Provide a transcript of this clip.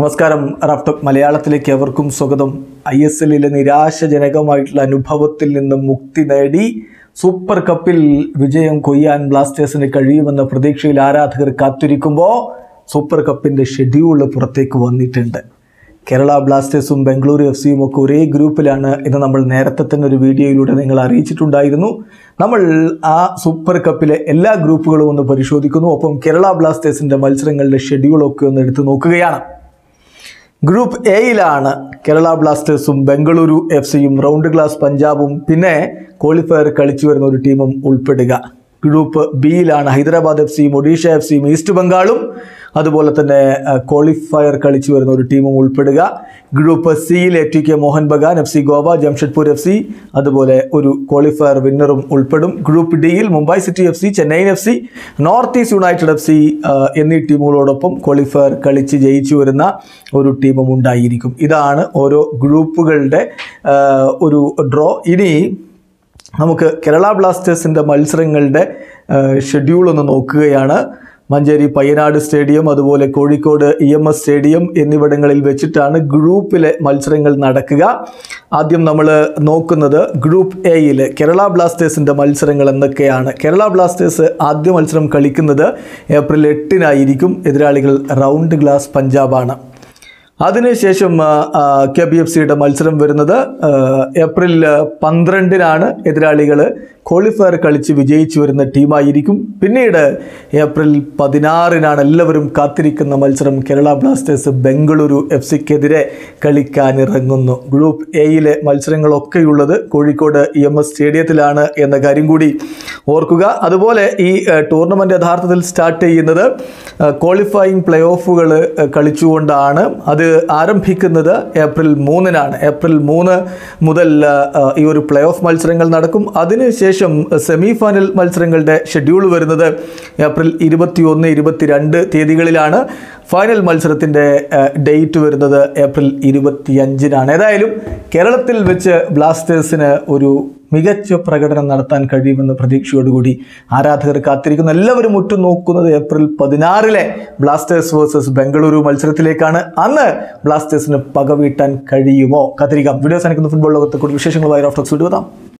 നമസ്കാരം റാഫ്റ്റോക്ക് മലയാളത്തിലേക്ക് എവർക്കും സ്വാഗതം ഐ എസ് എല്ലിലെ നിരാശജനകമായിട്ടുള്ള അനുഭവത്തിൽ നിന്ന് മുക്തി നേടി സൂപ്പർ കപ്പിൽ വിജയം കൊയ്യാൻ ബ്ലാസ്റ്റേഴ്സിന് കഴിയുമെന്ന പ്രതീക്ഷയിൽ ആരാധകർ കാത്തിരിക്കുമ്പോൾ സൂപ്പർ കപ്പിൻ്റെ ഷെഡ്യൂൾ പുറത്തേക്ക് വന്നിട്ടുണ്ട് കേരള ബ്ലാസ്റ്റേഴ്സും ബംഗളൂരു എഫ് സിയും ഒക്കെ ഒരേ ഗ്രൂപ്പിലാണ് എന്ന് നമ്മൾ നേരത്തെ തന്നെ ഒരു വീഡിയോയിലൂടെ നിങ്ങൾ അറിയിച്ചിട്ടുണ്ടായിരുന്നു നമ്മൾ ആ സൂപ്പർ കപ്പിലെ എല്ലാ ഗ്രൂപ്പുകളും ഒന്ന് പരിശോധിക്കുന്നു ഒപ്പം കേരള ബ്ലാസ്റ്റേഴ്സിൻ്റെ മത്സരങ്ങളുടെ ഷെഡ്യൂളൊക്കെ ഒന്ന് എടുത്തു നോക്കുകയാണ് ഗ്രൂപ്പ് എയിലാണ് കേരള ബ്ലാസ്റ്റേഴ്സും ബംഗളൂരു എഫ് സിയും റൗണ്ട് ക്ലാസ് പഞ്ചാബും പിന്നെ ക്വാളിഫയർ കളിച്ചു വരുന്ന ഒരു ടീമും ഉൾപ്പെടുക ഗ്രൂപ്പ് ബിയിലാണ് ഹൈദരാബാദ് എഫ് സിയും ഒഡീഷ എഫ് സിയും ഈസ്റ്റ് ബംഗാളും അതുപോലെ തന്നെ ക്വാളിഫയർ കളിച്ചു വരുന്ന ഒരു ടീമും ഉൾപ്പെടുക ഗ്രൂപ്പ് സിയിൽ A T K Mohan Bagan F C Goa Jamshedpur F C അതുപോലെ ഒരു ക്വാളിഫയർ വിന്നറും ഉൾപ്പെടും ഗ്രൂപ്പ് ഡിയിൽ Mumbai City F C Chennaiyin F C North East United F C എന്നീ ടീമുകളോടൊപ്പം ക്വാളിഫയർ കളിച്ച് ജയിച്ചു വരുന്ന ഒരു ടീമും ഉണ്ടായിരിക്കും ഇതാണ് ഓരോ ഗ്രൂപ്പുകളുടെ ആ, ഒരു ഡ്രോ ഇനി നമുക്ക് കേരള ബ്ലാസ്റ്റേഴ്സിൻ്റെ മത്സരങ്ങളുടെ ഷെഡ്യൂൾ ഒന്ന് നോക്കുകയാണ് മഞ്ചേരി പയ്യനാട് സ്റ്റേഡിയം അതുപോലെ Kozhikode E M S stadium എന്നിവിടങ്ങളിൽ വെച്ചിട്ടാണ് ഗ്രൂപ്പിലെ മത്സരങ്ങൾ നടക്കുക ആദ്യം നമ്മൾ നോക്കുന്നത് ഗ്രൂപ്പ് എയിൽ കേരള ബ്ലാസ്റ്റേഴ്സിൻ്റെ മത്സരങ്ങൾ എന്തൊക്കെയാണ് കേരള ബ്ലാസ്റ്റേഴ്സ് ആദ്യ മത്സരം കളിക്കുന്നത് ഏപ്രിൽ എട്ടിനായിരിക്കും എതിരാളികൾ റൗണ്ട് ഗ്ലാസ് പഞ്ചാബാണ് അതിനുശേഷം കെ ബി എഫ് സിയുടെ മത്സരം വരുന്നത് ആ, ഏപ്രിൽ പന്ത്രണ്ടിനാണ് എതിരാളികൾ ക്വാളിഫയർ കളിച്ച് വിജയിച്ചു വരുന്ന ടീമായിരിക്കും പിന്നീട് ഏപ്രിൽ പതിനാറിനാണ് എല്ലാവരും കാത്തിരിക്കുന്ന മത്സരം കേരള ബ്ലാസ്റ്റേഴ്സ് ബംഗളൂരു എഫ് സിക്കെതിരെ കളിക്കാനിറങ്ങുന്നു ഗ്രൂപ്പ് എയിലെ മത്സരങ്ങളൊക്കെയുള്ളത് കോഴിക്കോട് ഇ എം എസ് സ്റ്റേഡിയത്തിലാണ് എന്ന കാര്യം കൂടി ഓർക്കുക അതുപോലെ ഈ ടൂർണമെൻ്റ് യഥാർത്ഥത്തിൽ സ്റ്റാർട്ട് ചെയ്യുന്നത് ക്വാളിഫയിങ് പ്ലേ ഓഫുകൾ കളിച്ചുകൊണ്ടാണ് അത് ആരംഭിക്കുന്നത് ഏപ്രിൽ മൂന്നിനാണ് ഏപ്രിൽ മൂന്ന് മുതൽ ആ, ഈ ഒരു പ്ലേ ഓഫ് മത്സരങ്ങൾ നടക്കും അതിനുശേഷം സെമി ഫൈനൽ മത്സരങ്ങളുടെ ഷെഡ്യൂൾ വരുന്നത് ഏപ്രിൽ ഇരുപത്തിയൊന്ന് ഇരുപത്തിരണ്ട് തീയതികളിലാണ് ഫൈനൽ മത്സരത്തിൻ്റെ ഡേറ്റ് വരുന്നത് ഏപ്രിൽ ഇരുപത്തിയഞ്ചിനാണ് ഏതായാലും കേരളത്തിൽ വെച്ച് ബ്ലാസ്റ്റേഴ്സിന് ഒരു മികച്ച പ്രകടനം നടത്താൻ കഴിയുമെന്ന പ്രതീക്ഷയോടുകൂടി ആരാധകർ കാത്തിരിക്കുന്ന എല്ലാവരും ഉറ്റുനോക്കുന്നത് ഏപ്രിൽ പതിനാറിലെ ബ്ലാസ്റ്റേഴ്സ് വേഴ്സസ് ബംഗളൂരു മത്സരത്തിലേക്കാണ് അന്ന് ബ്ലാസ്റ്റേഴ്സിന് പകവീട്ടാൻ കഴിയുമോ കാത്തിരിക്കാം വീഡിയോ സാധിക്കുന്ന ഫുട്ബോൾ ലോകത്തെ കൂടുതൽ വിശേഷങ്ങളുമായി റോഫ്റ്റോക്സ് വിടുവതാം